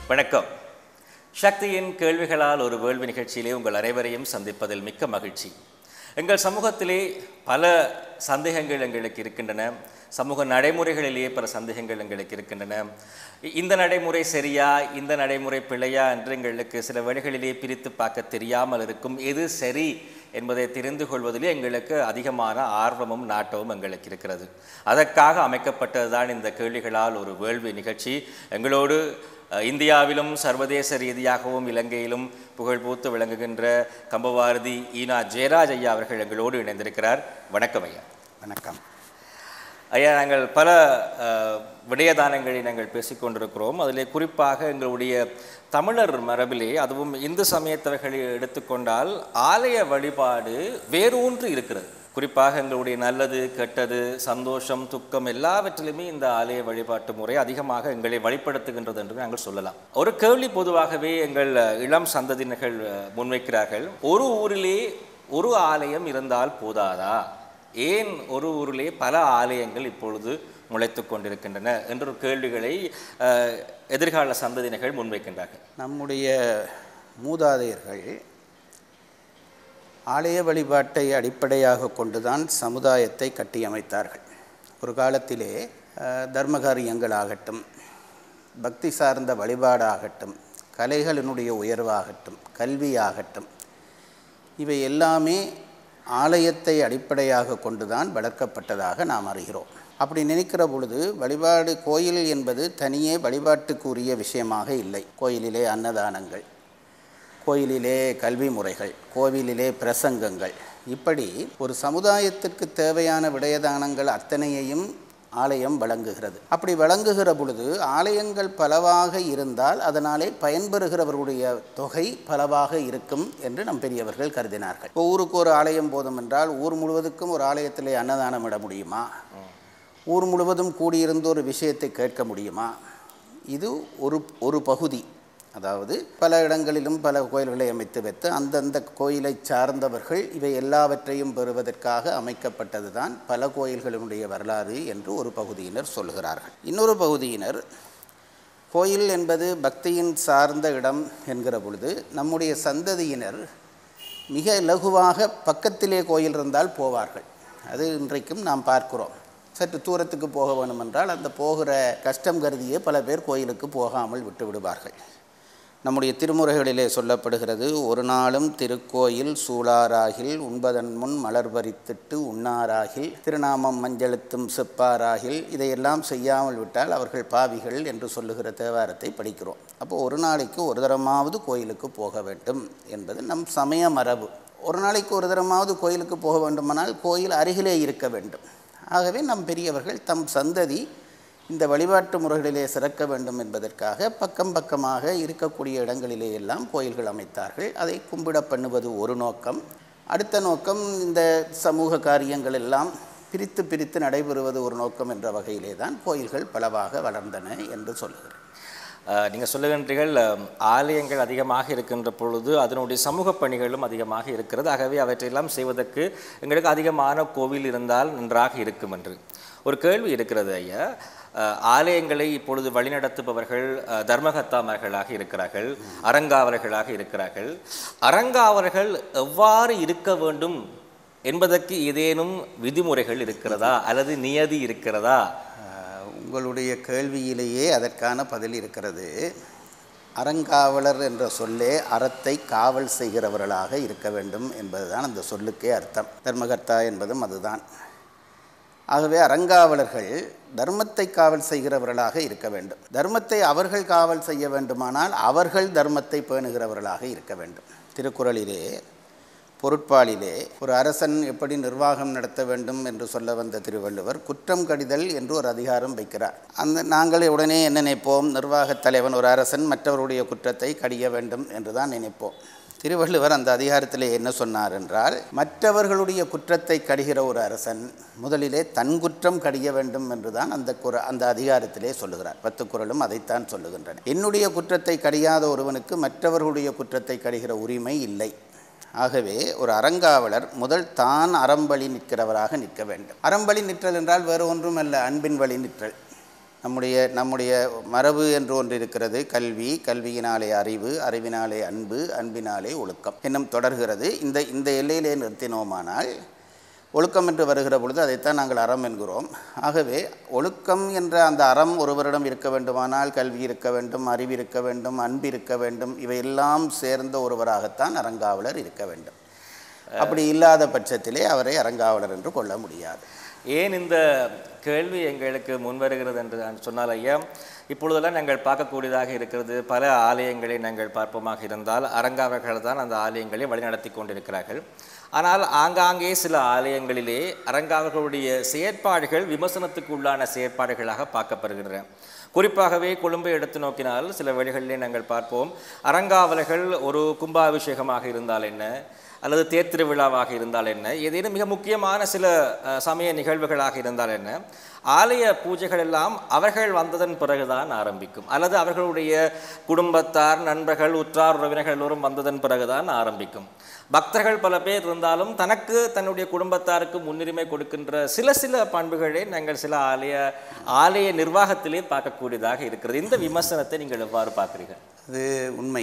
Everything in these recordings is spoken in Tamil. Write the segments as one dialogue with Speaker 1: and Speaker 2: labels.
Speaker 1: வணக்கம் சக்தியின் கேள்விகளால் ஒரு வேள்வி நிகழ்ச்சியிலே உங்கள் அனைவரையும் சந்திப்பதில் மிக்க மகிழ்ச்சி எங்கள் சமூகத்திலே பல சந்தேகங்கள் எங்களுக்கு இருக்கின்றன சமூக நடைமுறைகளிலேயே பல சந்தேகங்கள் எங்களுக்கு இருக்கின்றன இ- இந்த நடைமுறை சரியா இந்த நடைமுறை பிழையா என்று எங்களுக்கு சில வழிகளிலே பிரித்து பார்க்க தெரியாமல் இருக்கும் எது சரி என்பதை தெரிந்து கொள்வதிலே எங்களுக்கு அதிகமான ஆர்வமும் நாட்டமும் எங்களுக்கு இருக்கிறது அதற்காக அமைக்கப்பட்டதுதான் இந்த கேள்விகளால் ஒரு வேள்வி நிகழ்ச்சி எங்களோடு அஹ், இந்தியாவிலும் சர்வதேச ரீதியாகவும் இலங்கையிலும் புகழ்பூத்து விளங்குகின்ற கம்பவாரதி ஈனா ஜெயராஜ் ஐயா அவர்கள் எங்களோடு இணைந்திருக்கிறார் வணக்கம் ஐயா
Speaker 2: வணக்கம்
Speaker 1: ஐயா நாங்கள் பல அஹ், விடயதானங்களை நாங்கள் பேசிக்கொண்டிருக்கிறோம் அதிலே குறிப்பாக எங்களுடைய தமிழர் மரபிலே அதுவும் இந்து சமயத்தவர்களை எடுத்துக்கொண்டால் ஆலய வழிபாடு வேரூன்று இருக்கிறது குறிப்பாக எங்களுடைய நல்லது கெட்டது சந்தோஷம் துக்கம் எல்லாவற்றிலுமே இந்த ஆலய வழிபாட்டு முறை அதிகமாக எங்களை வழிபடுத்துகின்றது என்று நாங்கள் சொல்லலாம் ஒரு கேள்வி பொதுவாகவே எங்கள் அஹ், இளம் சந்ததியினர்கள் அஹ், முன்வைக்கிறார்கள் ஒரு ஊரிலே ஒரு ஆலயம் இருந்தால் போதாதா ஏன் ஒரு ஊரிலே பல ஆலயங்கள் இப்பொழுது முளைத்து கொண்டிருக்கின்றன என்ற ஒரு கேள்விகளை அஹ், எதிர்கால சந்ததியினர்கள் முன்வைக்கின்றார்கள்
Speaker 2: நம்முடைய மூதாதையர்கள் ஆலய வழிபாட்டை அடிப்படையாக கொண்டுதான் சமுதாயத்தை கட்டியமைத்தார்கள் ஒரு காலத்திலே அஹ், தர்ம காரியங்களாகட்டும் பக்தி சார்ந்த வழிபாடாகட்டும் கலைகளினுடைய உயர்வாகட்டும் கல்வியாகட்டும் இவை எல்லாமே ஆலயத்தை அடிப்படையாக கொண்டுதான் வளர்க்கப்பட்டதாக நாம் அறிகிறோம் அப்படி நினைக்கிற பொழுது வழிபாடு கோயில் என்பது தனியே வழிபாட்டுக்குரிய விஷயமாக இல்லை கோயிலிலே அன்னதானங்கள் கோயிலிலே கல்வி முறைகள் கோவிலிலே பிரசங்கங்கள் இப்படி ஒரு சமுதாயத்திற்கு தேவையான விடயதானங்கள் அத்தனையையும் ஆலயம் வழங்குகிறது அப்படி வழங்குகிற பொழுது ஆலயங்கள் பலவாக இருந்தால் அதனாலே பயன்பெறுகிறவர்களுடைய தொகை பலவாக இருக்கும் என்று நம் பெரியவர்கள் கருதினார்கள் இப்போ ஊருக்கு ஒரு ஆலயம் போதும் என்றால் ஊர் முழுவதுக்கும் ஒரு ஆலயத்திலே அன்னதானம் இட முடியுமா ஊர் முழுவதும் கூடியிருந்து ஒரு விஷயத்தை கேட்க முடியுமா இது ஒரு ஒரு பகுதி அதாவது பல இடங்களிலும் பல கோயில்களை அமைத்து வைத்து அந்தந்த கோயிலை சார்ந்தவர்கள் இவை எல்லாவற்றையும் பெறுவதற்காக அமைக்கப்பட்டது தான் பல கோயில்களினுடைய வரலாறு என்று ஒரு பகுதியினர் சொல்கிறார்கள் இன்னொரு பகுதியினர் கோயில் என்பது பக்தியின் சார்ந்த இடம் என்கிற பொழுது நம்முடைய சந்ததியினர் மிக இலகுவாக பக்கத்திலே கோயில் இருந்தால் போவார்கள் அது இன்றைக்கும் நாம் பார்க்கிறோம் சற்று தூரத்துக்கு போக வேண்டுமென்றால் அந்த போகிற கஷ்டம் கருதியே பல பேர் கோயிலுக்கு போகாமல் விட்டு விடுவார்கள் நம்முடைய திருமுறைகளிலே சொல்லப்படுகிறது ஒரு நாளும் திருக்கோயில் சூளாராகில் உண்பதன் முன் மலர் பறித்திட்டு உண்ணாராகில் திருநாமம் மஞ்சளுத்தும் செப்பாராகில் இதையெல்லாம் செய்யாமல் விட்டால் அவர்கள் பாவிகள் என்று சொல்லுகிற தேவாரத்தை படிக்கிறோம் அப்போ ஒரு நாளைக்கு ஒரு தரமாவது கோயிலுக்கு போக வேண்டும் என்பது நம் சமய மரபு ஒரு நாளைக்கு ஒரு தரமாவது கோயிலுக்கு போக வேண்டுமானால் கோயில் அருகிலே இருக்க வேண்டும் ஆகவே நம் பெரியவர்கள் தம் சந்ததி இந்த வழிபாட்டு முறைகளிலே சிறக்க வேண்டும் என்பதற்காக பக்கம் பக்கமாக இருக்கக்கூடிய இடங்களிலே எல்லாம் கோயில்கள் அமைத்தார்கள் அதை கும்பிட பண்ணுவது ஒரு நோக்கம் அடுத்த நோக்கம் இந்த சமூக காரியங்கள் எல்லாம் பிரித்து பிரித்து நடைபெறுவது ஒரு நோக்கம் என்ற வகையிலே தான் கோயில்கள் பலவாக வளர்ந்தன என்று சொல்லுகிறேன்
Speaker 1: அஹ், நீங்க சொல்லுகின்றீர்கள் அஹ், ஆலயங்கள் அதிகமாக இருக்கின்ற பொழுது அதனுடைய சமூக பணிகளும் அதிகமாக இருக்கிறது ஆகவே அவற்றையெல்லாம் செய்வதற்கு எங்களுக்கு அதிகமான கோவில் இருந்தால் நன்றாக இருக்கும் என்று ஒரு கேள்வி இருக்கிறது ஐயா அஹ், ஆலயங்களை இப்பொழுது வழிநடத்துபவர்கள் அஹ், தர்மகர்த்தாமர்களாக இருக்கிறார்கள் அறங்காவலர்களாக இருக்கிறார்கள் அறங்காவலர்கள் எவ்வாறு இருக்க வேண்டும் என்பதற்கு ஏதேனும் விதிமுறைகள் இருக்கிறதா அல்லது நியதி இருக்கிறதா
Speaker 2: ஆஹ், உங்களுடைய கேள்வியிலேயே அதற்கான பதில் இருக்கிறது அறங்காவலர் என்ற சொல்லே அறத்தை காவல் செய்கிறவர்களாக இருக்க வேண்டும் என்பதுதான் அந்த சொல்லுக்கே அர்த்தம் தர்மகர்த்தா என்பதும் அதுதான் ஆகவே அறங்காவலர்கள் தர்மத்தை காவல் செய்கிறவர்களாக இருக்க வேண்டும் தர்மத்தை அவர்கள் காவல் செய்ய வேண்டுமானால் அவர்கள் தர்மத்தை பேணுகிறவர்களாக இருக்க வேண்டும் திருக்குறளிலே பொருட்பாலிலே ஒரு அரசன் எப்படி நிர்வாகம் நடத்த வேண்டும் என்று சொல்ல வந்த திருவள்ளுவர் குற்றம் கடிதல் என்று ஒரு அதிகாரம் வைக்கிறார் அந்த நாங்கள் உடனே என்ன நினைப்போம் நிர்வாகத் தலைவன் ஒரு அரசன் மற்றவருடைய குற்றத்தை கடிய வேண்டும் என்று தான் நினைப்போம் திருவள்ளுவர் அந்த அதிகாரத்திலே என்ன சொன்னார் என்றால் மற்றவர்களுடைய குற்றத்தை கடிகிற ஒரு அரசன் முதலிலே தன் குற்றம் கடிய வேண்டும் என்றுதான் அந்த குர அந்த அதிகாரத்திலே சொல்லுகிறார் பத்து குறளும் அதைத்தான் சொல்லுகின்றன என்னுடைய குற்றத்தை கடியாத ஒருவனுக்கு மற்றவர்களுடைய குற்றத்தை கடிகிற உரிமை இல்லை ஆகவே ஒரு அறங்காவலர் முதல் தான் அறம்பழி நிற்கிறவராக நிற்க வேண்டும் அறம்பழி நிற்றல் என்றால் வேறு ஒன்றும் அல்ல அன்பின் வழி நிற்றல் நம்முடைய நம்முடைய மரபு என்று ஒன்று இருக்கிறது கல்வி கல்வியினாலே அறிவு அறிவினாலே அன்பு அன்பினாலே ஒழுக்கம் இன்னும் தொடர்கிறது இந்த இந்த எல்லையிலே நிறுத்தினோமானால் ஒழுக்கம் என்று வருகிற பொழுது அதைத்தான் நாங்கள் அறம் என்கிறோம் ஆகவே ஒழுக்கம் என்ற அந்த அறம் ஒருவரிடம் இருக்க வேண்டுமானால் கல்வி இருக்க வேண்டும் அறிவு இருக்க வேண்டும் அன்பு இருக்க வேண்டும் இவையெல்லாம் சேர்ந்த ஒருவராகத்தான் அறங்காவலர் இருக்க வேண்டும் அப்படி இல்லாத பட்சத்திலே அவரை அறங்காவலர் என்று கொள்ள முடியாது
Speaker 1: ஏன் இந்த கேள்வி எங்களுக்கு முன்வருகிறது என்று நான் சொன்னால் ஐயா இப்பொழுதெல்லாம் நாங்கள் பார்க்கக்கூடியதாக இருக்கிறது பல ஆலயங்களை நாங்கள் பார்ப்போமாக இருந்தால் அரங்காவர்கள் தான் அந்த ஆலயங்களை வழிநடத்தி கொண்டிருக்கிறார்கள் ஆனால் ஆங்காங்கே சில ஆலயங்களிலே அரங்காவர்களுடைய செயற்பாடுகள் விமர்சனத்துக்கு உள்ளான செயற்பாடுகளாக பார்க்கப்படுகின்றன குறிப்பாகவே கொழும்பை எடுத்து நோக்கினால் சில வழிகளிலே நாங்கள் பார்ப்போம் அரங்காவலர்கள் ஒரு கும்பாபிஷேகமாக இருந்தால் என்ன அல்லது தேர் திருவிழாவாக இருந்தால் என்ன ஏதேனும் மிக முக்கியமான சில அஹ், சமய நிகழ்வுகளாக இருந்தால் என்ன ஆலய பூஜைகள் எல்லாம் அவர்கள் வந்ததன் பிறகுதான் ஆரம்பிக்கும் அல்லது அவர்களுடைய குடும்பத்தார் நண்பர்கள் உற்றார் உறவினர்கள் எல்லோரும் வந்ததன் பிறகுதான் ஆரம்பிக்கும் பக்தர்கள் பல பேர் இருந்தாலும் தனக்கு தன்னுடைய குடும்பத்தாருக்கு முன்னுரிமை கொடுக்கின்ற சில சில பண்புகளை நாங்கள் சில ஆலய ஆலய நிர்வாகத்திலே பார்க்கக்கூடியதாக இருக்கிறது இந்த விமர்சனத்தை நீங்கள் எவ்வாறு பார்க்கிறீர்கள்
Speaker 2: அது உண்மை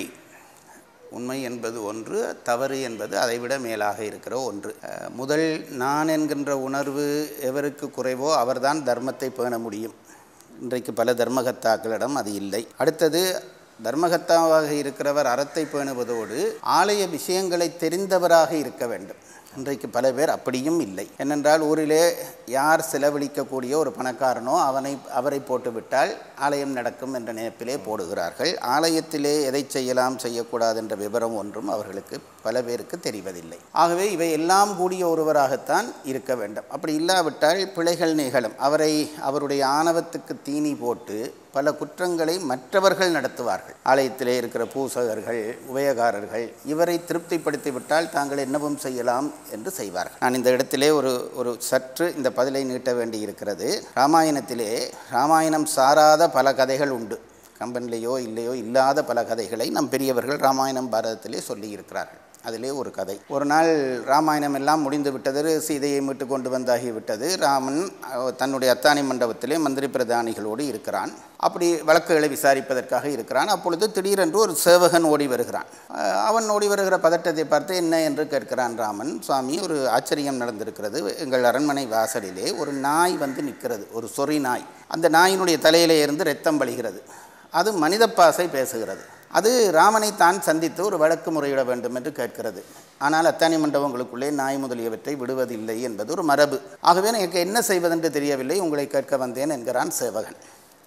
Speaker 2: உண்மை என்பது ஒன்று தவறு என்பது அதைவிட மேலாக இருக்கிற ஒன்று அஹ், முதல் நான் என்கின்ற உணர்வு எவருக்கு குறைவோ அவர்தான் தர்மத்தை பேண முடியும் இன்றைக்கு பல தர்மகர்த்தாக்களிடம் அது இல்லை அடுத்தது தர்மகர்த்தாவாக இருக்கிறவர் அறத்தை பேணுவதோடு ஆலய விஷயங்களை தெரிந்தவராக இருக்க வேண்டும் இன்றைக்கு பல பேர் அப்படியும் இல்லை ஏனென்றால் ஊரிலே யார் செலவழிக்கக்கூடிய ஒரு பணக்காரனோ அவனை அவரை போட்டுவிட்டால் ஆலயம் நடக்கும் என்ற நினைப்பிலே போடுகிறார்கள் ஆலயத்திலே எதை செய்யலாம் செய்யக்கூடாது என்ற விவரம் ஒன்றும் அவர்களுக்கு பல பேருக்கு தெரிவதில்லை ஆகவே இவை எல்லாம் கூடிய ஒருவராகத்தான் இருக்க வேண்டும் அப்படி இல்லாவிட்டால் பிழைகள் நிகழும் அவரை அவருடைய ஆணவத்துக்கு தீனி போட்டு பல குற்றங்களை மற்றவர்கள் நடத்துவார்கள் ஆலயத்திலே இருக்கிற பூசகர்கள் உபயகாரர்கள் இவரை திருப்திப்படுத்தி விட்டால் தாங்கள் என்னவும் செய்யலாம் என்று செய்வார்கள் நான் இந்த இடத்திலே ஒரு ஒரு சற்று இந்த பதிலை நீட்ட வேண்டி இருக்கிறது ராமாயணத்திலே ராமாயணம் சாராத பல கதைகள் உண்டு கம்பன்லேயோ இல்லையோ இல்லாத பல கதைகளை நம் பெரியவர்கள் ராமாயணம் பாரதத்திலே சொல்லியிருக்கிறார்கள் அதிலே ஒரு கதை ஒரு நாள் ராமாயணம் எல்லாம் முடிந்து விட்டது சீதையை மீட்டு கொண்டு வந்தாகி விட்டது ராமன் அஹ், தன்னுடைய அத்தானி மண்டபத்திலே மந்திரி பிரதானிகளோடு இருக்கிறான் அப்படி வழக்குகளை விசாரிப்பதற்காக இருக்கிறான் அப்பொழுது திடீரென்று ஒரு சேவகன் ஓடி வருகிறான் அஹ், அவன் ஓடி வருகிற பதட்டத்தை பார்த்து என்ன என்று கேட்கிறான் ராமன் சுவாமி ஒரு ஆச்சரியம் நடந்திருக்கிறது எங்கள் அரண்மனை வாசலிலே ஒரு நாய் வந்து நிற்கிறது ஒரு சொறி நாய் அந்த நாயினுடைய தலையிலே இருந்து ரத்தம் வழிகிறது அது மனிதப்பாசை பேசுகிறது அது ராமனை தான் சந்தித்து ஒரு வழக்கு முறையிட வேண்டும் என்று கேட்கிறது ஆனால் அத்தானி மண்டபங்களுக்குள்ளே நாய் முதலியவற்றை விடுவதில்லை என்பது ஒரு மரபு ஆகவே எனக்கு என்ன செய்வதென்று தெரியவில்லை உங்களை கேட்க வந்தேன் என்கிறான் சேவகன்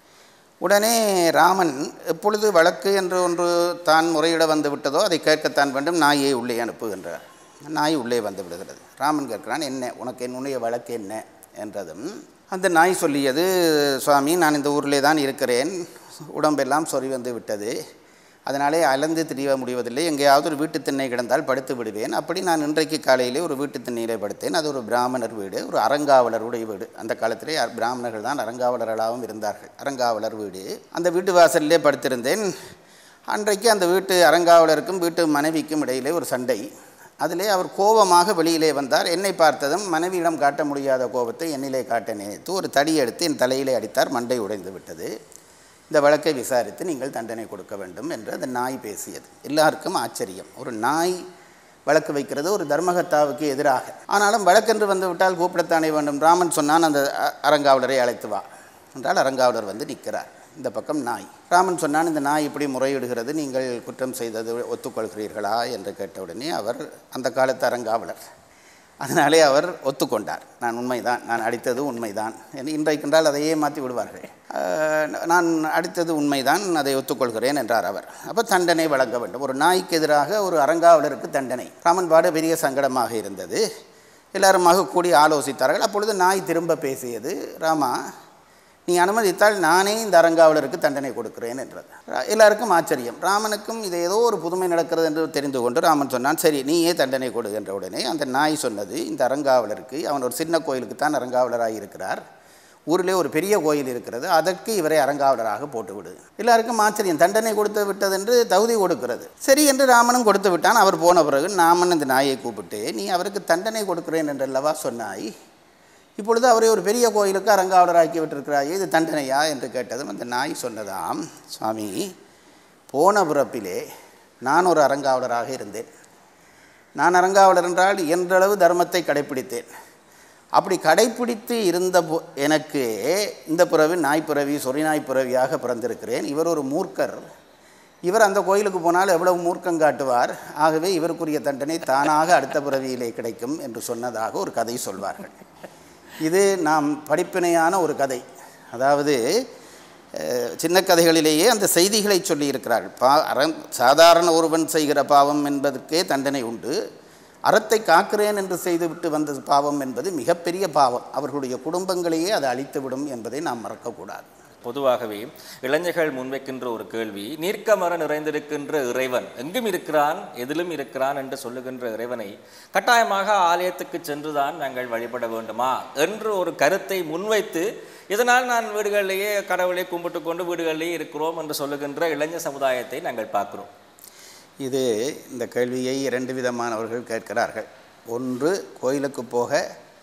Speaker 2: உடனே ராமன் எப்பொழுது வழக்கு என்று ஒன்று தான் முறையிட வந்து விட்டதோ அதை கேட்கத்தான் வேண்டும் நாயை உள்ளே அனுப்புகின்றார் நாய் உள்ளே வந்து விடுகிறது ராமன் கேட்கிறான் என்ன உனக்கு என்னுடைய வழக்கு என்ன என்றதும் அந்த நாய் சொல்லியது சுவாமி நான் இந்த ஊரிலே தான் இருக்கிறேன் உடம்பெல்லாம் சொறி வந்து விட்டது அதனாலே அலைந்து திரிய முடிவதில்லை எங்கேயாவது ஒரு வீட்டு திண்ணை கிடந்தால் படுத்து விடுவேன் அப்படி நான் இன்றைக்கு காலையிலே ஒரு வீட்டு திண்ணையிலே படுத்தேன் அது ஒரு பிராமணர் வீடு ஒரு அறங்காவலருடைய வீடு அந்த காலத்திலே அ- பிராமணர்கள் தான் அறங்காவலர்களாகவும் இருந்தார்கள் அறங்காவலர் வீடு அந்த வீட்டு வாசலிலே படுத்திருந்தேன் அன்றைக்கு அந்த வீட்டு அறங்காவலருக்கும் வீட்டு மனைவிக்கும் இடையிலே ஒரு சண்டை அதிலே அவர் கோபமாக வெளியிலே வந்தார் என்னை பார்த்ததும் மனைவியிடம் காட்ட முடியாத கோபத்தை என்னிலே காட்ட நினைத்து ஒரு தடி எடுத்து என் தலையிலே அடித்தார் மண்டை உடைந்து விட்டது இந்த வழக்கை விசாரித்து நீங்கள் தண்டனை கொடுக்க வேண்டும் என்று அந்த நாய் பேசியது எல்லாருக்கும் ஆச்சரியம் ஒரு நாய் வழக்கு வைக்கிறது ஒரு தர்மகர்த்தாவுக்கு எதிராக ஆனாலும் வழக்கென்று வந்து விட்டால் கூப்பிடத்தானே வேண்டும் ராமன் சொன்னான் அந்த அ- அறங்காவலரை அழைத்து வா என்றால் அறங்காவலர் வந்து நிற்கிறார் இந்த பக்கம் நாய் ராமன் சொன்னான் இந்த நாய் இப்படி முறையிடுகிறது நீங்கள் குற்றம் செய்தது ஒத்துக்கொள்கிறீர்களா என்று கேட்டவுடனே அவர் அந்த காலத்து அறங்காவலர் அதனாலே அவர் ஒத்துக்கொண்டார் நான் உண்மைதான் நான் அடித்தது உண்மைதான் என்று இன்றைக்கென்றால் அதையே மாற்றி விடுவார்கள் அஹ், நான் அடித்தது உண்மைதான் அதை ஒத்துக்கொள்கிறேன் என்றார் அவர் அப்போ தண்டனை வழங்க வேண்டும் ஒரு நாய்க்கு எதிராக ஒரு அறங்காவலருக்கு தண்டனை ராமன்பாடு பெரிய சங்கடமாக இருந்தது எல்லாருமாக கூடி ஆலோசித்தார்கள் அப்பொழுது நாய் திரும்ப பேசியது ராமா நீ அனுமதித்தால் நானே இந்த அறங்காவலருக்கு தண்டனை கொடுக்கிறேன் என்றது ரா- எல்லாருக்கும் ஆச்சரியம் ராமனுக்கும் இது ஏதோ ஒரு புதுமை நடக்கிறது என்று தெரிந்து கொண்டு ராமன் சொன்னான் சரி நீயே தண்டனை கொடு என்ற உடனே அந்த நாய் சொன்னது இந்த அறங்காவலருக்கு அவன் ஒரு சின்ன கோயிலுக்கு தான் அறங்காவலராக இருக்கிறார் ஊரிலே ஒரு பெரிய கோயில் இருக்கிறது அதற்கு இவரை அறங்காவலராக போட்டுவிடு எல்லாருக்கும் ஆச்சரியம் தண்டனை கொடுத்து விட்டதென்று தகுதி கொடுக்கிறது சரி என்று ராமனும் கொடுத்து விட்டான் அவர் போன பிறகு நாமன் இந்த நாயை கூப்பிட்டு நீ அவருக்கு தண்டனை கொடுக்கிறேன் என்றல்லவா சொன்னாய் இப்பொழுது அவரை ஒரு பெரிய கோயிலுக்கு அரங்காவலராக்கி விட்டிருக்கிறாயே இது தண்டனையா என்று கேட்டதும் அந்த நாய் சொன்னதாம் சுவாமி போன பிறப்பிலே நான் ஒரு அரங்காவலராக இருந்தேன் நான் அரங்காவலர் என்றால் இயன்றளவு தர்மத்தை கடைப்பிடித்தேன் அப்படி கடைப்பிடித்து இருந்த போ- எனக்கு இந்த பிறவி நாய் பிறவி சொறி நாய் பிறவியாக பிறந்திருக்கிறேன் இவர் ஒரு மூர்க்கர் இவர் அந்த கோயிலுக்கு போனால் எவ்வளவு மூர்க்கம் காட்டுவார் ஆகவே இவருக்குரிய தண்டனை தானாக அடுத்த பிறவியிலே கிடைக்கும் என்று சொன்னதாக ஒரு கதை சொல்வார்கள் இது நாம் படிப்பினையான ஒரு கதை அதாவது அஹ், சின்ன கதைகளிலேயே அந்த செய்திகளை சொல்லியிருக்கிறார்கள் பா அறம் சாதாரண ஒருவன் செய்கிற பாவம் என்பதற்கே தண்டனை உண்டு அறத்தை காக்கிறேன் என்று செய்துவிட்டு வந்த பாவம் என்பது மிகப்பெரிய பாவம் அவர்களுடைய குடும்பங்களையே அது அழித்துவிடும் என்பதை நாம் மறக்கக்கூடாது
Speaker 1: பொதுவாகவே இளைஞர்கள் முன்வைக்கின்ற ஒரு கேள்வி நீர்க்கமர நிறைந்திருக்கின்ற இறைவன் எங்கும் இருக்கிறான் எதிலும் இருக்கிறான் என்று சொல்லுகின்ற இறைவனை கட்டாயமாக ஆலயத்துக்கு சென்றுதான் நாங்கள் வழிபட வேண்டுமா என்று ஒரு கருத்தை முன்வைத்து இதனால் நான் வீடுகளிலேயே கடவுளை கும்பிட்டு கொண்டு வீடுகளிலேயே இருக்கிறோம் என்று சொல்லுகின்ற இளைஞர் சமுதாயத்தை நாங்கள் பார்க்கிறோம்
Speaker 2: இது இந்த கேள்வியை இரண்டு விதமானவர்கள் கேட்கிறார்கள் ஒன்று கோயிலுக்கு போக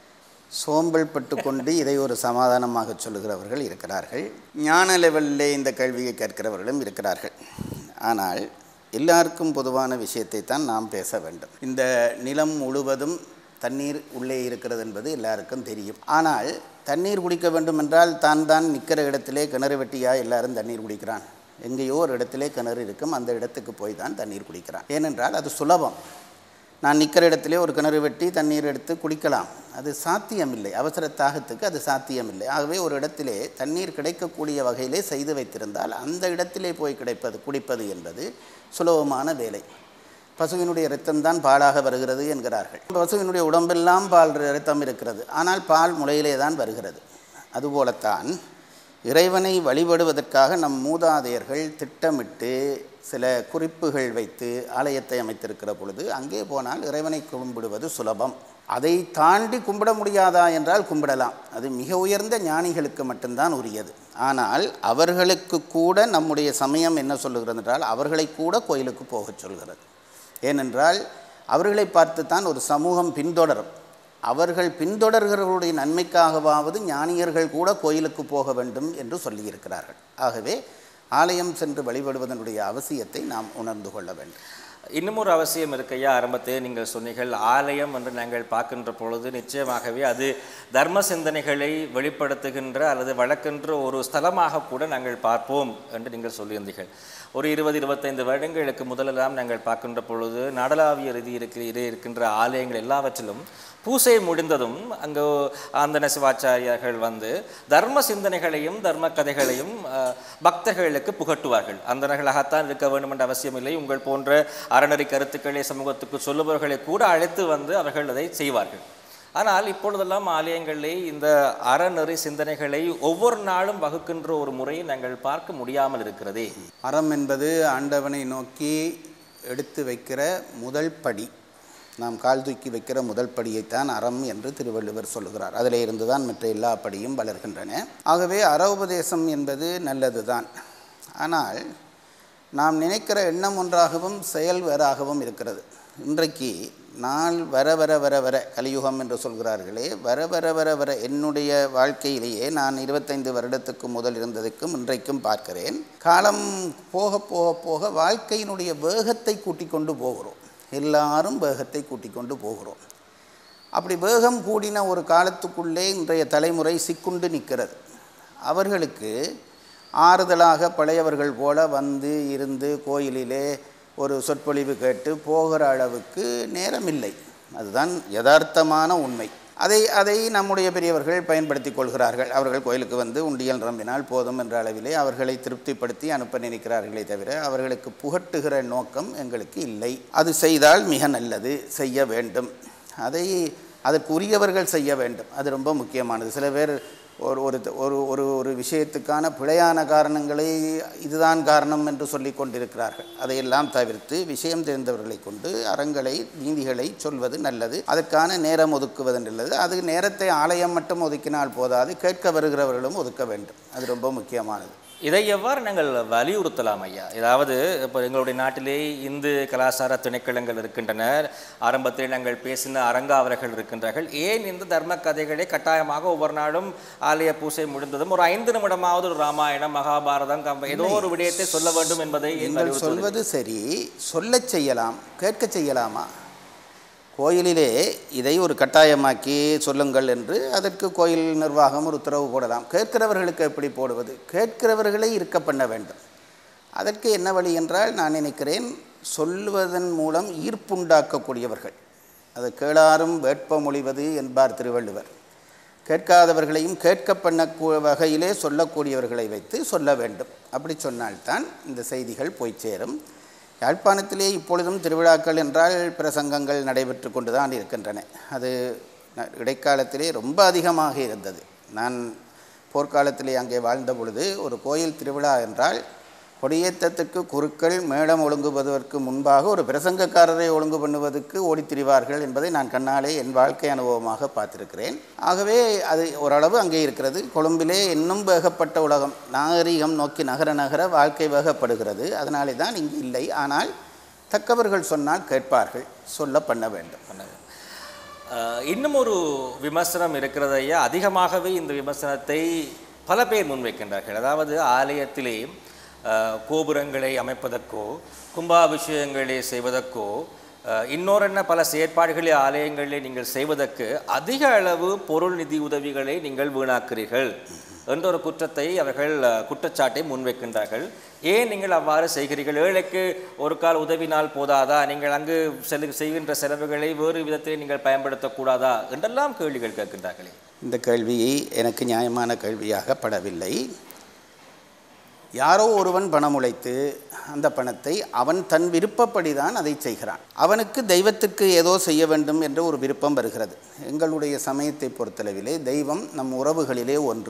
Speaker 2: சோம்பல் பட்டு கொண்டு இதை ஒரு சமாதானமாக சொல்லுகிறவர்கள் இருக்கிறார்கள் ஞான லெவலிலே இந்த கேள்வியை கேட்கிறவர்களும் இருக்கிறார்கள் ஆனால் எல்லாருக்கும் பொதுவான விஷயத்தை தான் நாம் பேச வேண்டும் இந்த நிலம் முழுவதும் தண்ணீர் உள்ளே இருக்கிறது என்பது எல்லாருக்கும் தெரியும் ஆனால் தண்ணீர் குடிக்க வேண்டும் என்றால் தான் தான் நிற்கிற இடத்திலே கிணறு வெட்டியா எல்லாரும் தண்ணீர் குடிக்கிறான் எங்கேயோ ஒரு இடத்திலே கிணறு இருக்கும் அந்த இடத்துக்கு போய் தான் தண்ணீர் குடிக்கிறான் ஏனென்றால் அது சுலபம் நான் நிற்கிற இடத்திலே ஒரு கிணறு வெட்டி தண்ணீர் எடுத்து குடிக்கலாம் அது சாத்தியமில்லை அவசர தாகத்துக்கு அது சாத்தியமில்லை ஆகவே ஒரு இடத்திலே தண்ணீர் கிடைக்கக்கூடிய வகையிலே செய்து வைத்திருந்தால் அந்த இடத்திலே போய் கிடைப்பது குடிப்பது என்பது சுலபமான வேலை பசுவினுடைய இரத்தம்தான் பாலாக வருகிறது என்கிறார்கள் பசுவினுடைய உடம்பெல்லாம் பால் இரத்தம் இருக்கிறது ஆனால் பால் முளையிலே தான் வருகிறது அதுபோலத்தான் இறைவனை வழிபடுவதற்காக நம் மூதாதையர்கள் திட்டமிட்டு சில குறிப்புகள் வைத்து ஆலயத்தை அமைத்திருக்கிற பொழுது அங்கே போனால் இறைவனை கும்பிடுவது சுலபம் அதை தாண்டி கும்பிட முடியாதா என்றால் கும்பிடலாம் அது மிக உயர்ந்த ஞானிகளுக்கு மட்டும்தான் உரியது ஆனால் அவர்களுக்கு கூட நம்முடைய சமயம் என்ன சொல்லுகிறது என்றால் அவர்களை கூட கோயிலுக்கு போகச் சொல்கிறது ஏனென்றால் அவர்களை பார்த்து தான் ஒரு சமூகம் பின்தொடரும் அவர்கள் பின்தொடர்கிறவர்களுடைய நன்மைக்காகவாவது ஞானியர்கள் கூட கோயிலுக்கு போக வேண்டும் என்று சொல்லியிருக்கிறார்கள் ஆகவே ஆலயம் சென்று வழிபடுவதனுடைய அவசியத்தை நாம் உணர்ந்து கொள்ள வேண்டும்
Speaker 1: இன்னும் ஒரு அவசியம் இருக்கையா ஆரம்பத்திலே நீங்கள் சொன்னீர்கள் ஆலயம் என்று நாங்கள் பார்க்கின்ற பொழுது நிச்சயமாகவே அது தர்ம சிந்தனைகளை வெளிப்படுத்துகின்ற அல்லது வளர்க்கின்ற ஒரு ஸ்தலமாக கூட நாங்கள் பார்ப்போம் என்று நீங்கள் சொல்லியிருந்தீர்கள் ஒரு இருபது இருபத்தைந்து வருடங்களுக்கு முதலெல்லாம் நாங்கள் பார்க்கின்ற பொழுது நாடளாவிய ரீதி இருக்கிற இருக்கின்ற ஆலயங்கள் எல்லாவற்றிலும் பூசை முடிந்ததும் அங்கு ஆந்தன சிவாச்சாரியார்கள் வந்து தர்ம சிந்தனைகளையும் தர்ம கதைகளையும் அஹ், பக்தர்களுக்கு புகட்டுவார்கள் அந்தனர்களாகத்தான் இருக்க வேண்டும் என்ற அவசியமில்லை உங்கள் போன்ற அறநெறி கருத்துக்களை சமூகத்துக்கு சொல்லுபவர்களை கூட அழைத்து வந்து அவர்கள் அதை செய்வார்கள் ஆனால் இப்பொழுதெல்லாம் ஆலயங்களிலே இந்த அறநெறி சிந்தனைகளை ஒவ்வொரு நாளும் வகுக்கின்ற ஒரு முறையை நாங்கள் பார்க்க முடியாமல் இருக்கிறதே
Speaker 2: அறம் என்பது ஆண்டவனை நோக்கி எடுத்து வைக்கிற முதல் படி நாம் கால் தூக்கி வைக்கிற முதல் படியைத்தான் அறம் என்று திருவள்ளுவர் சொல்லுகிறார் அதில் இருந்து தான் மற்ற எல்லா படியும் வளர்கின்றன ஆகவே அற உபதேசம் என்பது நல்லது தான் ஆனால் நாம் நினைக்கிற எண்ணம் ஒன்றாகவும் செயல் வேறாகவும் இருக்கிறது இன்றைக்கு நாள் வர வர வர வர கலியுகம் என்று சொல்கிறார்களே வர வர வர வர என்னுடைய வாழ்க்கையிலேயே நான் இருபத்தைந்து வருடத்துக்கு முதல் இருந்ததுக்கும் இன்றைக்கும் பார்க்கிறேன் காலம் போக போக போக வாழ்க்கையினுடைய வேகத்தை கூட்டிக் கொண்டு போகிறோம் எல்லாரும் வேகத்தை கூட்டிக் கொண்டு போகிறோம் அப்படி வேகம் கூடின ஒரு காலத்துக்குள்ளே இன்றைய தலைமுறை சிக்குண்டு நிற்கிறது அவர்களுக்கு ஆறுதலாக பழையவர்கள் போல வந்து இருந்து கோயிலிலே ஒரு சொற்பொழிவு கேட்டு போகிற அளவுக்கு நேரமில்லை அதுதான் யதார்த்தமான உண்மை அதை அதை நம்முடைய பெரியவர்கள் பயன்படுத்தி கொள்கிறார்கள் அவர்கள் கோயிலுக்கு வந்து உண்டியல் நம்பினால் போதும் என்ற அளவிலே அவர்களை திருப்திப்படுத்தி அனுப்ப நினைக்கிறார்களே தவிர அவர்களுக்கு புகட்டுகிற நோக்கம் எங்களுக்கு இல்லை அது செய்தால் மிக நல்லது செய்ய வேண்டும் அதை அதற்கு உரியவர்கள் செய்ய வேண்டும் அது ரொம்ப முக்கியமானது சில பேர் ஒரு ஒரு ஒரு ஒரு ஒரு விஷயத்துக்கான பிழையான காரணங்களை இதுதான் காரணம் என்று சொல்லி கொண்டிருக்கிறார்கள் அதையெல்லாம் தவிர்த்து விஷயம் தெரிந்தவர்களை கொண்டு அறங்களை நீதிகளை சொல்வது நல்லது அதற்கான நேரம் ஒதுக்குவது நல்லது அது நேரத்தை ஆலயம் மட்டும் ஒதுக்கினால் போதாது கேட்க வருகிறவர்களும் ஒதுக்க வேண்டும் அது ரொம்ப முக்கியமானது
Speaker 1: இதை எவ்வாறு நாங்கள் வலியுறுத்தலாம் ஐயா ஏதாவது இப்போ எங்களுடைய நாட்டிலே இந்து கலாச்சார திணைக்களங்கள் இருக்கின்றன ஆரம்பத்தில் நாங்கள் பேசின அரங்காவலர்கள் இருக்கின்றார்கள் ஏன் இந்த தர்ம கதைகளை கட்டாயமாக ஒவ்வொரு நாளும் ஆலய பூசை முடிந்ததும் ஒரு ஐந்து நிமிடமாவது ஒரு ராமாயணம் மகாபாரதம் கம்ப ஏதோ ஒரு விடயத்தை சொல்ல வேண்டும் என்பதை ஏன்
Speaker 2: நீங்கள்
Speaker 1: வலியுறுத்துவது?
Speaker 2: சொல்வது சரி சொல்லச் செய்யலாம் கேட்கச் செய்யலாமா கோயிலிலே இதை ஒரு கட்டாயமாக்கி சொல்லுங்கள் என்று அதற்கு கோயில் நிர்வாகம் ஒரு உத்தரவு போடலாம் கேட்கிறவர்களுக்கு எப்படி போடுவது கேட்கிறவர்களை இருக்க பண்ண வேண்டும் அதற்கு என்ன வழி என்றால் நான் நினைக்கிறேன் சொல்லுவதன் மூலம் ஈர்ப்புண்டாக்கக்கூடியவர்கள் அது கேளாரும் வேட்ப மொழிவது என்பார் திருவள்ளுவர் கேட்காதவர்களையும் கேட்க பண்ண கூ- வகையிலே சொல்லக்கூடியவர்களை வைத்து சொல்ல வேண்டும் அப்படி சொன்னால்தான் இந்த செய்திகள் போய் சேரும் யாழ்ப்பாணத்திலே இப்பொழுதும் திருவிழாக்கள் என்றால் பிரசங்கங்கள் நடைபெற்று கொண்டு தான் இருக்கின்றன அது ந- இடைக்காலத்திலே ரொம்ப அதிகமாக இருந்தது நான் போர்க்காலத்திலே அங்கே வாழ்ந்த பொழுது ஒரு கோயில் திருவிழா என்றால் கொடியேற்றத்துக்கு குருக்கள் மேளம் ஒழுங்குவதற்கு முன்பாக ஒரு பிரசங்கக்காரரை ஒழுங்கு பண்ணுவதற்கு ஓடித் திரிவார்கள் என்பதை நான் கண்ணாலே என் வாழ்க்கை அனுபவமாக பார்த்திருக்கிறேன் ஆகவே அது ஓரளவு அங்கே இருக்கிறது கொழும்பிலே இன்னும் வேகப்பட்ட உலகம் நாகரிகம் நோக்கி நகர நகர வாழ்க்கை வேகப்படுகிறது அதனாலே தான் இங்கு இல்லை ஆனால் தக்கவர்கள் சொன்னால் கேட்பார்கள் சொல்ல பண்ண வேண்டும்
Speaker 1: அஹ், இன்னும் ஒரு விமர்சனம் இருக்கிறது ஐயா அதிகமாகவே இந்த விமர்சனத்தை பல பேர் முன்வைக்கின்றார்கள் அதாவது ஆலயத்திலே அஹ், கோபுரங்களை அமைப்பதற்கோ கும்பாபிஷேகங்களை செய்வதற்கோ அஹ், இன்னொரென்ன பல செயற்பாடுகளை ஆலயங்களிலே நீங்கள் செய்வதற்கு அதிக அளவு பொருள் நிதி உதவிகளை நீங்கள் வீணாக்குறீர்கள் என்ற ஒரு குற்றத்தை அவர்கள் அஹ், குற்றச்சாட்டை முன்வைக்கின்றார்கள் ஏன் நீங்கள் அவ்வாறு செய்கிறீர்கள் ஏழைக்கு ஒரு கால் உதவினால் போதாதா நீங்கள் அங்கு செலு செய்கின்ற செலவுகளை வேறு விதத்தில் நீங்கள் பயன்படுத்தக்கூடாதா என்றெல்லாம் கேள்விகள் கேட்கின்றார்களே
Speaker 2: இந்த கேள்வி எனக்கு நியாயமான கேள்வியாக படவில்லை யாரோ ஒருவன் பணம் உழைத்து அந்த பணத்தை அவன் தன் விருப்பப்படி தான் அதை செய்கிறான் அவனுக்கு தெய்வத்திற்கு ஏதோ செய்ய வேண்டும் என்ற ஒரு விருப்பம் வருகிறது எங்களுடைய சமயத்தை பொறுத்தளவிலே தெய்வம் நம் உறவுகளிலே ஒன்று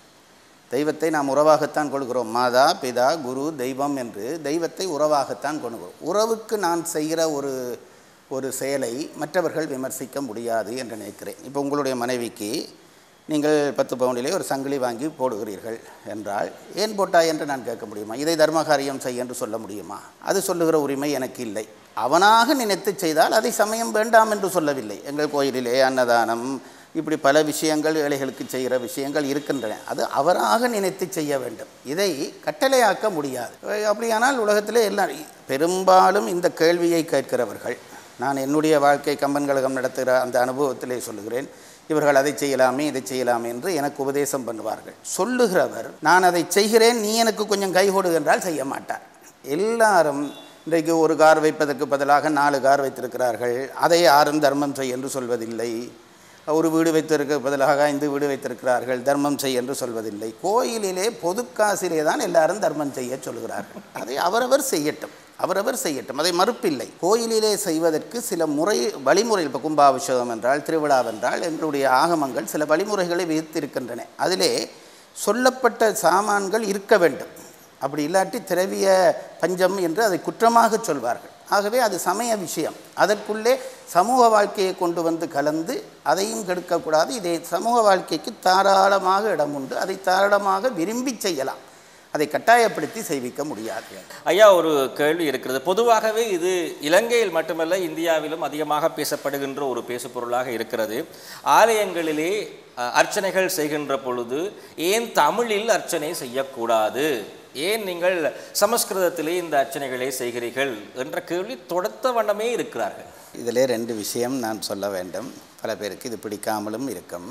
Speaker 2: தெய்வத்தை நாம் உறவாகத்தான் கொள்கிறோம் மாதா பிதா குரு தெய்வம் என்று தெய்வத்தை உறவாகத்தான் கொள்கிறோம் உறவுக்கு நான் செய்கிற ஒரு ஒரு செயலை மற்றவர்கள் விமர்சிக்க முடியாது என்று நினைக்கிறேன் இப்போ உங்களுடைய மனைவிக்கு நீங்கள் பத்து பவுனிலே ஒரு சங்கிலி வாங்கி போடுகிறீர்கள் என்றால் ஏன் போட்டாய் என்று நான் கேட்க முடியுமா இதை தர்மகாரியம் செய் என்று சொல்ல முடியுமா அது சொல்லுகிற உரிமை எனக்கு இல்லை அவனாக நினைத்து செய்தால் அதை சமயம் வேண்டாம் என்று சொல்லவில்லை எங்கள் கோயிலிலே அன்னதானம் இப்படி பல விஷயங்கள் ஏழைகளுக்கு செய்கிற விஷயங்கள் இருக்கின்றன அது அவராக நினைத்து செய்ய வேண்டும் இதை கட்டளையாக்க முடியாது அப்படியானால் உலகத்திலே எல்லாம் பெரும்பாலும் இந்த கேள்வியை கேட்கிறவர்கள் நான் என்னுடைய வாழ்க்கை கம்பன் கழகம் நடத்துகிற அந்த அனுபவத்திலே சொல்லுகிறேன் இவர்கள் அதை செய்யலாமே இதை செய்யலாமே என்று எனக்கு உபதேசம் பண்ணுவார்கள் சொல்லுகிறவர் நான் அதை செய்கிறேன் நீ எனக்கு கொஞ்சம் கை கொடு என்றால் செய்ய மாட்டார் எல்லாரும் இன்றைக்கு ஒரு கார் வைப்பதற்கு பதிலாக நாலு கார் வைத்திருக்கிறார்கள் அதை யாரும் தர்மம் செய் என்று சொல்வதில்லை ஒரு வீடு வைத்திருக்க பதிலாக ஐந்து வீடு வைத்திருக்கிறார்கள் தர்மம் செய் என்று சொல்வதில்லை கோயிலிலே பொதுக்காசிலே தான் எல்லாரும் தர்மம் செய்ய சொல்கிறார்கள் அதை அவரவர் செய்யட்டும் அவரவர் செய்யட்டும் அதை மறுப்பில்லை கோயிலிலே செய்வதற்கு சில முறை வழிமுறை இப்போ கும்பாபிஷேகம் என்றால் திருவிழாவென்றால் எங்களுடைய ஆகமங்கள் சில வழிமுறைகளை விதித்திருக்கின்றன அதிலே சொல்லப்பட்ட சாமான்கள் இருக்க வேண்டும் அப்படி இல்லாட்டி திரவிய பஞ்சம் என்று அதை குற்றமாக சொல்வார்கள் ஆகவே அது சமய விஷயம் அதற்குள்ளே சமூக வாழ்க்கையை கொண்டு வந்து கலந்து அதையும் கெடுக்கக்கூடாது இதை சமூக வாழ்க்கைக்கு தாராளமாக இடம் உண்டு அதை தாராளமாக விரும்பி செய்யலாம் அதை கட்டாயப்படுத்தி செய்விக்க முடியாது
Speaker 1: ஐயா ஒரு கேள்வி இருக்கிறது பொதுவாகவே இது இலங்கையில் மட்டுமல்ல இந்தியாவிலும் அதிகமாக பேசப்படுகின்ற ஒரு பேசு பொருளாக இருக்கிறது ஆலயங்களிலே அஹ், அர்ச்சனைகள் செய்கின்ற பொழுது ஏன் தமிழில் அர்ச்சனை செய்யக்கூடாது ஏன் நீங்கள் சமஸ்கிருதத்திலே இந்த அர்ச்சனைகளை செய்கிறீர்கள் என்ற கேள்வி தொடுத்த வண்ணமே இருக்கிறார்கள்
Speaker 2: இதிலே ரெண்டு விஷயம் நான் சொல்ல வேண்டும் பல பேருக்கு இது பிடிக்காமலும் இருக்கும்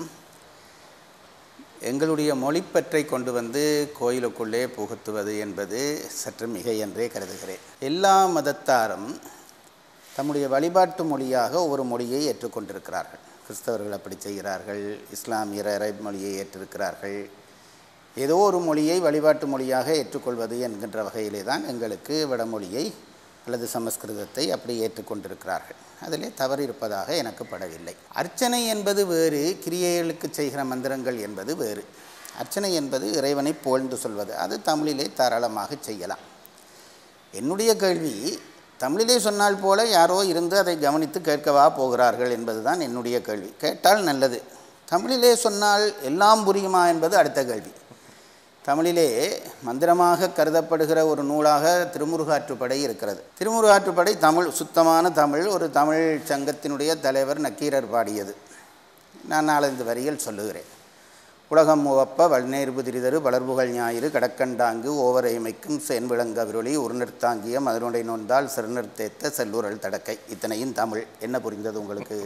Speaker 2: எங்களுடைய மொழிப்பற்றை கொண்டு வந்து கோயிலுக்குள்ளே புகுத்துவது என்பது சற்று மிகை என்றே கருதுகிறேன் எல்லா மதத்தாரும் தம்முடைய வழிபாட்டு மொழியாக ஒரு மொழியை ஏற்றுக்கொண்டிருக்கிறார்கள் கிறிஸ்தவர்கள் அப்படி செய்கிறார்கள் இஸ்லாமியர் அரபு மொழியை ஏற்றிருக்கிறார்கள் ஏதோ ஒரு மொழியை வழிபாட்டு மொழியாக ஏற்றுக்கொள்வது என்கின்ற வகையிலே தான் எங்களுக்கு வடமொழியை அல்லது சமஸ்கிருதத்தை அப்படி ஏற்றுக்கொண்டிருக்கிறார்கள் அதிலே தவறு இருப்பதாக எனக்கு படவில்லை அர்ச்சனை என்பது வேறு கிரியைகளுக்கு செய்கிற மந்திரங்கள் என்பது வேறு அர்ச்சனை என்பது இறைவனை புகழ்ந்து சொல்வது அது தமிழிலே தாராளமாக செய்யலாம் என்னுடைய கேள்வி தமிழிலே சொன்னால் போல யாரோ இருந்து அதை கவனித்து கேட்கவா போகிறார்கள் என்பதுதான் என்னுடைய கேள்வி கேட்டால் நல்லது தமிழிலே சொன்னால் எல்லாம் புரியுமா என்பது அடுத்த கேள்வி தமிழிலே மந்திரமாக கருதப்படுகிற ஒரு நூலாக திருமுருகாற்றுப்படை இருக்கிறது திருமுருகாற்றுப்படை தமிழ் சுத்தமான தமிழ் ஒரு தமிழ் சங்கத்தினுடைய தலைவர் நக்கீரர் பாடியது நான் நாலந்து வரிகள் சொல்லுகிறேன் உலகம் முவப்ப வல்நேர்பு திரிதரு வளர்புகள் ஞாயிறு கடக்கண்டாங்கு ஓவரைமைக்கும் சென்விளங்க விரொளி உருநிற்தாங்கிய மதுரை நொந்தால் சிறுநிறுத்தேத்த செல்லூரல் தடக்கை இத்தனையும் தமிழ் என்ன புரிந்தது உங்களுக்கு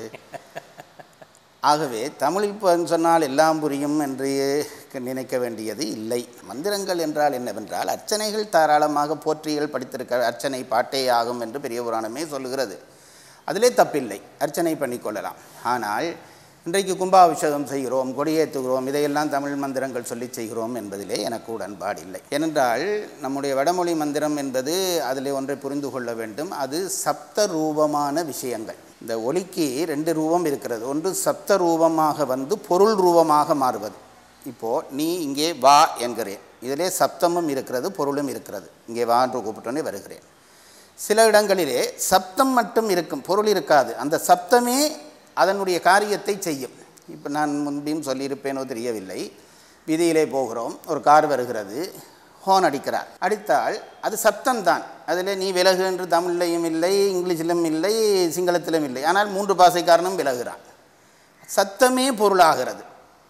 Speaker 2: ஆகவே தமிழில் இப்போ சொன்னால் எல்லாம் புரியும் என்று நினைக்க வேண்டியது இல்லை மந்திரங்கள் என்றால் என்னவென்றால் அர்ச்சனைகள் தாராளமாக போற்றிகள் படித்திருக்க அர்ச்சனை பாட்டே ஆகும் என்று பெரிய புராணமே சொல்லுகிறது அதிலே தப்பில்லை அர்ச்சனை பண்ணிக்கொள்ளலாம் ஆனால் இன்றைக்கு கும்பாபிஷேகம் செய்கிறோம் கொடியேற்றுகிறோம் இதையெல்லாம் தமிழ் மந்திரங்கள் சொல்லி செய்கிறோம் என்பதிலே எனக்கு உடன்பாடில்லை ஏனென்றால் நம்முடைய வடமொழி மந்திரம் என்பது அதில் ஒன்றை புரிந்து கொள்ள வேண்டும் அது சப்த ரூபமான விஷயங்கள் இந்த ஒலிக்கு ரெண்டு ரூபம் இருக்கிறது ஒன்று சப்த ரூபமாக வந்து பொருள் ரூபமாக மாறுவது இப்போது நீ இங்கே வா என்கிறேன் இதிலே சப்தமும் இருக்கிறது பொருளும் இருக்கிறது இங்கே வா என்று கூப்பிட்டோன்னே வருகிறேன் சில இடங்களிலே சப்தம் மட்டும் இருக்கும் பொருள் இருக்காது அந்த சப்தமே அதனுடைய காரியத்தை செய்யும் இப்போ நான் முன்பையும் சொல்லியிருப்பேனோ தெரியவில்லை வீதியிலே போகிறோம் ஒரு கார் வருகிறது ஹோன் அடிக்கிறார் அடித்தால் அது சப்தம்தான் அதில் நீ விலகு என்று தமிழ்லையும் இல்லை இங்கிலீஷிலும் இல்லை சிங்களத்திலும் இல்லை ஆனால் மூன்று பாசைக்காரனும் விலகுகிறான் சத்தமே பொருளாகிறது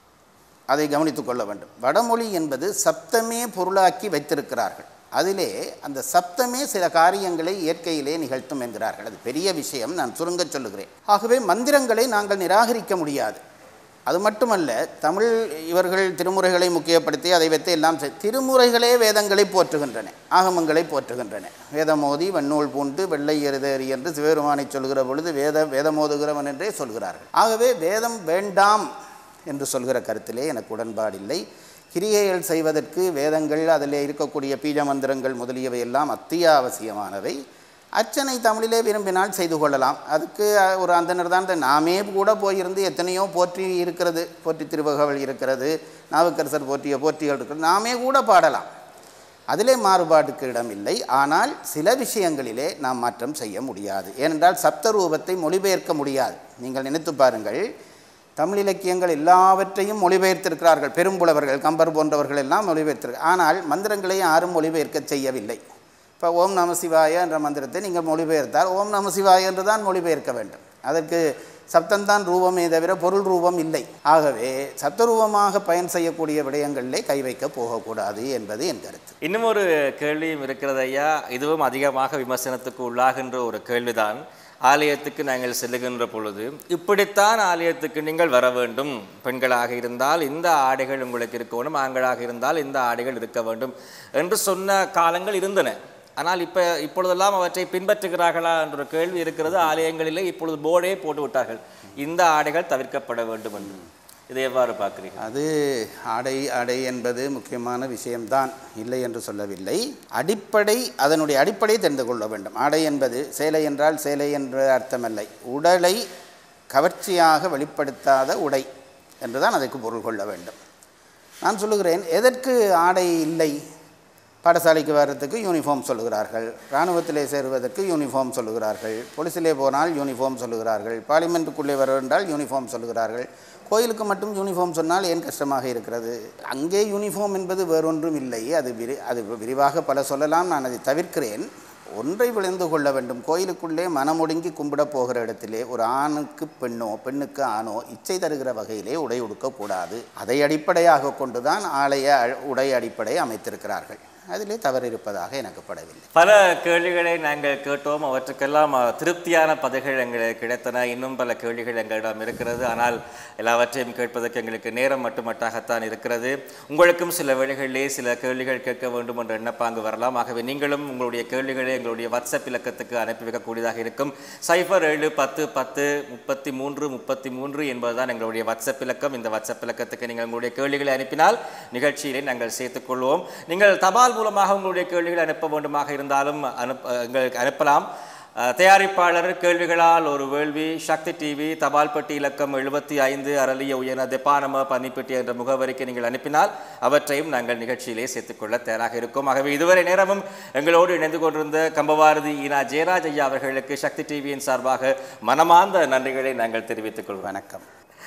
Speaker 2: அதை கவனித்து கொள்ள வேண்டும் வடமொழி என்பது சப்தமே பொருளாக்கி வைத்திருக்கிறார்கள் அதிலே அந்த சப்தமே சில காரியங்களை இயற்கையிலே நிகழ்த்தும் என்கிறார்கள் அது பெரிய விஷயம் நான் சுருங்கச் சொல்லுகிறேன் ஆகவே மந்திரங்களை நாங்கள் நிராகரிக்க முடியாது அது மட்டுமல்ல தமிழ் இவர்கள் திருமுறைகளை முக்கியப்படுத்தி அதை வைத்து எல்லாம் செய்- திருமுறைகளே வேதங்களை போற்றுகின்றன ஆகமங்களை போற்றுகின்றன வேதமோதி வன்னூல் பூண்டு வெள்ளை எருதேறி என்று சிவபெருமானை சொல்கிற பொழுது வேத வேதமோதுகிறவன் என்றே சொல்கிறார்கள் ஆகவே வேதம் வேண்டாம் என்று சொல்கிற கருத்திலே எனக்கு உடன்பாடில்லை கிரியைகள் செய்வதற்கு வேதங்கள் அதில் இருக்கக்கூடிய பீஜ மந்திரங்கள் முதலியவை எல்லாம் அத்தியாவசியமானவை அர்ச்சனை தமிழிலே விரும்பினால் செய்து கொள்ளலாம் அதுக்கு அஹ், ஒரு அந்தனர் தான் இந்த நாமே கூட போயிருந்து எத்தனையோ போற்றி இருக்கிறது போற்றி திருவகவல் இருக்கிறது நாவுக்கரசர் போற்றிய போற்றிகள் இருக்கிறது நாமே கூட பாடலாம் அதிலே மாறுபாட்டுக்கு இடமில்லை ஆனால் சில விஷயங்களிலே நாம் மாற்றம் செய்ய முடியாது ஏனென்றால் சப்த ரூபத்தை மொழிபெயர்க்க முடியாது நீங்கள் நினைத்து பாருங்கள் தமிழ் இலக்கியங்கள் எல்லாவற்றையும் மொழிபெயர்த்திருக்கிறார்கள் பெரும்புலவர்கள் கம்பர் போன்றவர்கள் எல்லாம் மொழிபெயர்த்திருக்க ஆனால் மந்திரங்களை யாரும் மொழிபெயர்க்க செய்யவில்லை இப்போ ஓம் நம சிவாய என்ற மந்திரத்தை நீங்கள் மொழிபெயர்த்தால் ஓம் நம சிவாய என்று தான் மொழிபெயர்க்க வேண்டும் அதற்கு சப்தம்தான் ரூபமே தவிர பொருள் ரூபம் இல்லை ஆகவே சப்தரூபமாக பயன் செய்யக்கூடிய விடயங்களிலே கை வைக்க போகக்கூடாது என்பது என் கருத்து
Speaker 1: இன்னும் ஒரு கேள்வியும் இருக்கிறது ஐயா இதுவும் அதிகமாக விமர்சனத்துக்கு உள்ளாகின்ற ஒரு கேள்விதான் ஆலயத்துக்கு நாங்கள் செல்லுகின்ற பொழுது இப்படித்தான் ஆலயத்துக்கு நீங்கள் வர வேண்டும் பெண்களாக இருந்தால் இந்த ஆடைகள் உங்களுக்கு இருக்கணும் ஆண்களாக இருந்தால் இந்த ஆடைகள் இருக்க வேண்டும் என்று சொன்ன காலங்கள் இருந்தன ஆனால் இப்போ இப்பொழுதெல்லாம் அவற்றை பின்பற்றுகிறார்களா என்ற ஒரு கேள்வி இருக்கிறது ஆலயங்களிலே இப்பொழுது போர்டே போட்டு விட்டார்கள் இந்த ஆடைகள் தவிர்க்கப்பட வேண்டும் என்று இதை எவ்வாறு பார்க்கிறீர்கள்
Speaker 2: அது ஆடை ஆடை என்பது முக்கியமான விஷயம்தான் இல்லை என்று சொல்லவில்லை அடிப்படை அதனுடைய அடிப்படை தெரிந்து கொள்ள வேண்டும் ஆடை என்பது சேலை என்றால் சேலை என்ற அர்த்தமல்லை உடலை கவர்ச்சியாக வெளிப்படுத்தாத உடை என்றுதான் அதற்கு பொருள் கொள்ள வேண்டும் நான் சொல்லுகிறேன் எதற்கு ஆடை இல்லை பாடசாலைக்கு வர்றதுக்கு யூனிஃபார்ம் சொல்லுகிறார்கள் இராணுவத்திலே சேருவதற்கு யூனிஃபார்ம் சொல்லுகிறார்கள் போலீஸிலே போனால் யூனிஃபார்ம் சொல்லுகிறார்கள் பார்லிமெண்ட்டுக்குள்ளே வர என்றால் யூனிஃபார்ம் சொல்லுகிறார்கள் கோயிலுக்கு மட்டும் யூனிஃபார்ம் சொன்னால் ஏன் கஷ்டமாக இருக்கிறது அங்கே யூனிஃபார்ம் என்பது வேறொன்றும் இல்லை அது விரி அது விரிவாக பல சொல்லலாம் நான் அதை தவிர்க்கிறேன் ஒன்றை விளைந்து கொள்ள வேண்டும் கோயிலுக்குள்ளே மனமுடுங்கி கும்பிடப் போகிற இடத்திலே ஒரு ஆணுக்கு பெண்ணோ பெண்ணுக்கு ஆணோ இச்சை தருகிற வகையிலே உடை உடுக்கக்கூடாது அதை அடிப்படையாக கொண்டுதான் ஆலய அ- உடை அடிப்படை அமைத்திருக்கிறார்கள் அதிலே தவறு இருப்பதாக எனக்கு படவில்லை
Speaker 1: பல கேள்விகளை நாங்கள் கேட்டோம் அவற்றுக்கெல்லாம் அஹ், திருப்தியான பதில்கள் எங்களுக்கு கிடைத்தன இன்னும் பல கேள்விகள் எங்களிடம் இருக்கிறது ஆனால் எல்லாவற்றையும் கேட்பதற்கு எங்களுக்கு நேரம் மட்டுமட்டாகத்தான் இருக்கிறது உங்களுக்கும் சில வேளைகளிலே சில கேள்விகள் கேட்க வேண்டும் என்ற எண்ணப்பாங்கு வரலாம் ஆகவே நீங்களும் உங்களுடைய கேள்விகளை எங்களுடைய வாட்ஸ்அப் இலக்கத்துக்கு அனுப்பி வைக்கக்கூடியதாக இருக்கும் சைஃபர் ஏழு பத்து பத்து முப்பத்தி மூன்று முப்பத்தி மூன்று என்பதுதான் எங்களுடைய வாட்ஸ்அப் இலக்கம் இந்த வாட்ஸ்அப் இலக்கத்துக்கு நீங்கள் உங்களுடைய கேள்விகளை அனுப்பினால் நிகழ்ச்சியிலே நாங்கள் சேர்த்துக்கொள்வோம் நீங்கள் தபால் மூலமாக உங்களுடைய கேள்விகளை அனுப்ப வேண்டுமாக இருந்தாலும் அனுப்ப எங்களுக்கு அனுப்பலாம் அஹ், தயாரிப்பாளர் கேள்விகளால் ஒரு வேள்வி சக்தி டிவி தபால் பெட்டி இலக்கம் எழுபத்தி ஐந்து அரளிய உயர்ந்த தெப்பானம பன்னிப்பட்டி என்ற முகவரிக்கு நீங்கள் அனுப்பினால் அவற்றையும் நாங்கள் நிகழ்ச்சியிலே சேர்த்துக்கொள்ள தயாராக இருக்கும் ஆகவே இதுவரை நேரமும் எங்களோடு இணைந்து கொண்டிருந்த கம்பவாரதி ஈனா ஜெயராஜ் ஐயா அவர்களுக்கு சக்தி டிவியின் சார்பாக மனமார்ந்த நன்றிகளை நாங்கள் தெரிவித்துக் கொள்வோம்
Speaker 2: வணக்கம்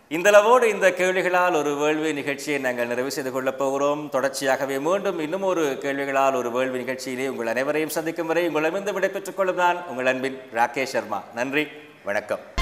Speaker 1: இந்தளவோடு இந்த கேள்விகளால் ஒரு வேள்வி நிகழ்ச்சியை நாங்கள் நிறைவு செய்து கொள்ளப் போகிறோம் தொடர்ச்சியாகவே மீண்டும் இன்னும் ஒரு கேள்விகளால் ஒரு வேள்வி நிகழ்ச்சியிலே உங்கள் அனைவரையும் சந்திக்கும் வரை உங்களிடமிருந்து விடைபெற்றுக் கொள்ளும் நான் உங்கள் அன்பின் ராகேஷ் சர்மா நன்றி வணக்கம்